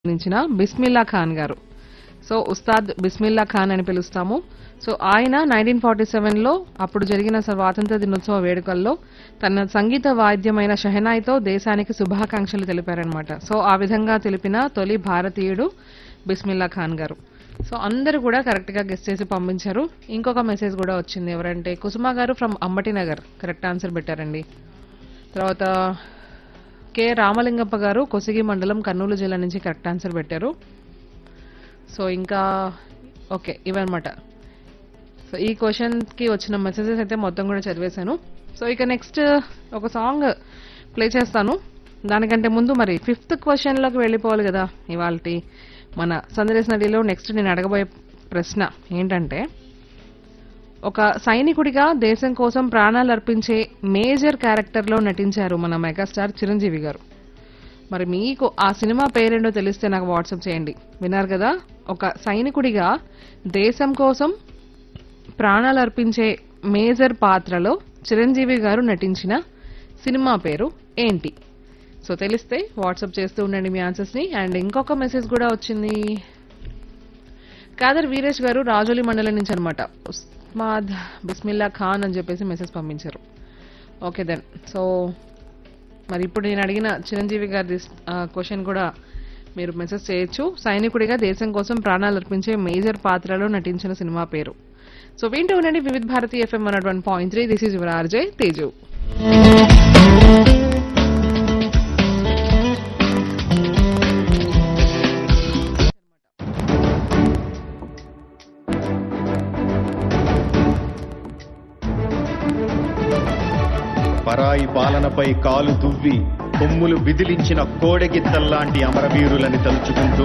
సంబంధించిన బిస్మిల్లా ఖాన్ గారు సో ఉస్తాద్ బిస్మిల్లా ఖాన్ అని పిలుస్తాము సో ఆయన నైన్టీన్ ఫార్టీ సెవెన్లో అప్పుడు జరిగిన స్వాతంత్ర దినోత్సవ వేడుకల్లో తన సంగీత వాద్యమైన షెహనాయితో దేశానికి శుభాకాంక్షలు తెలిపారనమాట సో ఆ విధంగా తెలిపిన తొలి భారతీయుడు బిస్మిల్లా ఖాన్ గారు సో అందరూ కూడా కరెక్ట్ గా గెస్ట్ చేసి పంపించారు ఇంకొక మెసేజ్ కూడా వచ్చింది ఎవరంటే కుసుమ గారు from Ambati Nagar correct answer పెట్టారండి తర్వాత కె రామలింగప్ప గారు కొసిగి మండలం కర్నూలు జిల్లా నుంచి కరెక్ట్ ఆన్సర్ పెట్టారు సో ఇంకా ఓకే ఇవన్నమాట సో ఈ క్వశ్చన్కి వచ్చిన మెసేజెస్ అయితే మొత్తం కూడా చదివేశాను సో ఇక నెక్స్ట్ ఒక సాంగ్ ప్లే చేస్తాను దానికంటే ముందు మరి ఫిఫ్త్ క్వశ్చన్లోకి వెళ్ళిపోవాలి కదా ఇవాళ మన సందేశ్ నదిలో నెక్స్ట్ నేను అడగబోయే ప్రశ్న ఏంటంటే ఒక సైనికుడిగా దేశం కోసం ప్రాణాలు అర్పించే మేజర్ క్యారెక్టర్లో నటించారు మన మెగాస్టార్ చిరంజీవి గారు మరి మీకు ఆ సినిమా పేరేంటో తెలిస్తే నాకు వాట్సాప్ చేయండి విన్నారు కదా ఒక సైనికుడిగా దేశం కోసం ప్రాణాలు అర్పించే మేజర్ పాత్రలో చిరంజీవి గారు నటించిన సినిమా పేరు ఏంటి సో తెలిస్తే వాట్సాప్ చేస్తూ ఉండండి మీ ఆన్సర్స్ ని అండ్ ఇంకొక మెసేజ్ కూడా వచ్చింది కాదర్ వీరేష్ గారు రాజోలి మండలం నుంచి అనమాట ఉస్మాద్ బిస్మిల్లా ఖాన్ అని చెప్పేసి మెసేజ్ పంపించారు ఓకే దెన్ సో మరి ఇప్పుడు నేను అడిగిన చిరంజీవి గారి క్వశ్చన్ కూడా మీరు మెసేజ్ చేయొచ్చు సైనికుడిగా దేశం కోసం ప్రాణాలు అర్పించే మేజర్ పాత్రలో నటించిన సినిమా పేరు సో వింటూ ఉండండి Vividh Bharati FM one one point three this is your RJ Teju పరాయి పాలనపై కాలు దువ్వి కొమ్ములు విదిలించిన కోడెగిత్తల్లాంటి అమరవీరులని తలుచుకుంటూ